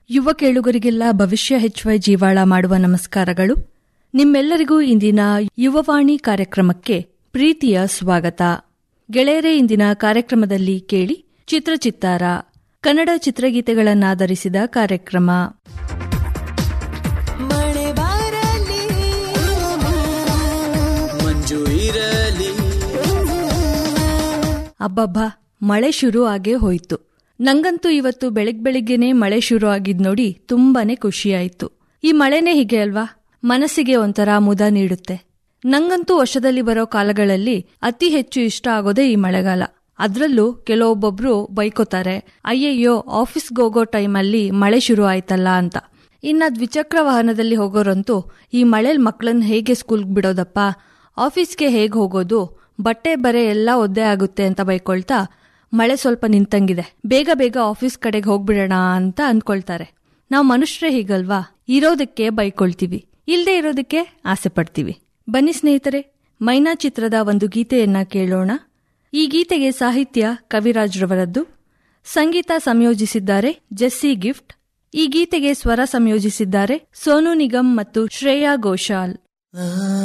ಯುವ ಕೇಳುಗರಿಗೆಲ್ಲ ಭವಿಷ್ಯ ಹೆಚ್ವೈ ಜೀವಾಳ ಮಾಡುವ ನಮಸ್ಕಾರಗಳು ನಿಮ್ಮೆಲ್ಲರಿಗೂ ಇಂದಿನ ಯುವವಾಣಿ ಕಾರ್ಯಕ್ರಮಕ್ಕೆ ಪ್ರೀತಿಯ ಸ್ವಾಗತ ಗೆಳೆಯರೇ ಇಂದಿನ ಕಾರ್ಯಕ್ರಮದಲ್ಲಿ ಕೇಳಿ ಚಿತ್ರಚಿತ್ತಾರ ಕನ್ನಡ ಚಿತ್ರಗೀತೆಗಳನ್ನಾಧರಿಸಿದ ಕಾರ್ಯಕ್ರಮ ಮಳೆ ಬಾರಲಿ ಮಂಜು ಇರಲಿ ಅಬ್ಬಬ್ಬಾ ಮಳೆ ಶುರು ಆಗೇ ಹೋಯ್ತು ನಂಗಂತೂ ಇವತ್ತು ಬೆಳಿಗ್ ಬೆಳಿಗ್ಗೆನೆ ಮಳೆ ಶುರು ಆಗಿದ್ ನೋಡಿ ತುಂಬಾನೇ ಖುಷಿಯಾಯ್ತು ಈ ಮಳೆನೇ ಹೀಗೆ ಅಲ್ವಾ ಮನಸ್ಸಿಗೆ ಒಂಥರ ಮುದ ನೀಡುತ್ತೆ ನಂಗಂತೂ ವರ್ಷದಲ್ಲಿ ಬರೋ ಕಾಲಗಳಲ್ಲಿ ಅತಿ ಹೆಚ್ಚು ಇಷ್ಟ ಆಗೋದೇ ಈ ಮಳೆಗಾಲ ಅದ್ರಲ್ಲೂ ಕೆಲವೊಬ್ಬೊಬ್ರು ಬೈಕೋತಾರೆ ಅಯ್ಯಯ್ಯೋ ಆಫೀಸ್ಗೆ ಹೋಗೋ ಟೈಮಲ್ಲಿ ಮಳೆ ಶುರು ಆಯ್ತಲ್ಲ ಅಂತ ಇನ್ನ ದ್ವಿಚಕ್ರ ವಾಹನದಲ್ಲಿ ಹೋಗೋರಂತೂ ಈ ಮಳೆಲ್ ಮಕ್ಕಳನ್ನ ಹೇಗೆ ಸ್ಕೂಲ್ಗೆ ಬಿಡೋದಪ್ಪ ಆಫೀಸ್ಗೆ ಹೇಗೆ ಹೋಗೋದು ಬಟ್ಟೆ ಬರೆ ಎಲ್ಲ ಒದ್ದೆ ಆಗುತ್ತೆ ಅಂತ ಬೈಕೊಳ್ತಾ ಮಳೆ ಸ್ವಲ್ಪ ನಿಂತಂಗಿದೆ ಬೇಗ ಬೇಗ ಆಫೀಸ್ ಕಡೆಗೆ ಹೋಗ್ಬಿಡೋಣ ಅಂತ ಅಂದ್ಕೊಳ್ತಾರೆ ನಾವು ಮನುಷ್ಯರೇ ಹೀಗಲ್ವಾ ಇರೋದಕ್ಕೆ ಬೈಕೊಳ್ತೀವಿ ಇಲ್ದೇ ಇರೋದಕ್ಕೆ ಆಸೆ ಪಡ್ತೀವಿ ಬನ್ನಿ ಸ್ನೇಹಿತರೆ ಮೈನಾ ಚಿತ್ರದ ಒಂದು ಗೀತೆಯನ್ನ ಕೇಳೋಣ ಈ ಗೀತೆಗೆ ಸಾಹಿತ್ಯ ಕವಿರಾಜ್ರವರದ್ದು ಸಂಗೀತ ಸಂಯೋಜಿಸಿದ್ದಾರೆ ಜೆಸ್ಸಿ ಗಿಫ್ಟ್ ಈ ಗೀತೆಗೆ ಸ್ವರ ಸಂಯೋಜಿಸಿದ್ದಾರೆ ಸೋನು ನಿಗಮ್ ಮತ್ತು ಶ್ರೇಯಾ ಘೋಷಾಲ್ ಆ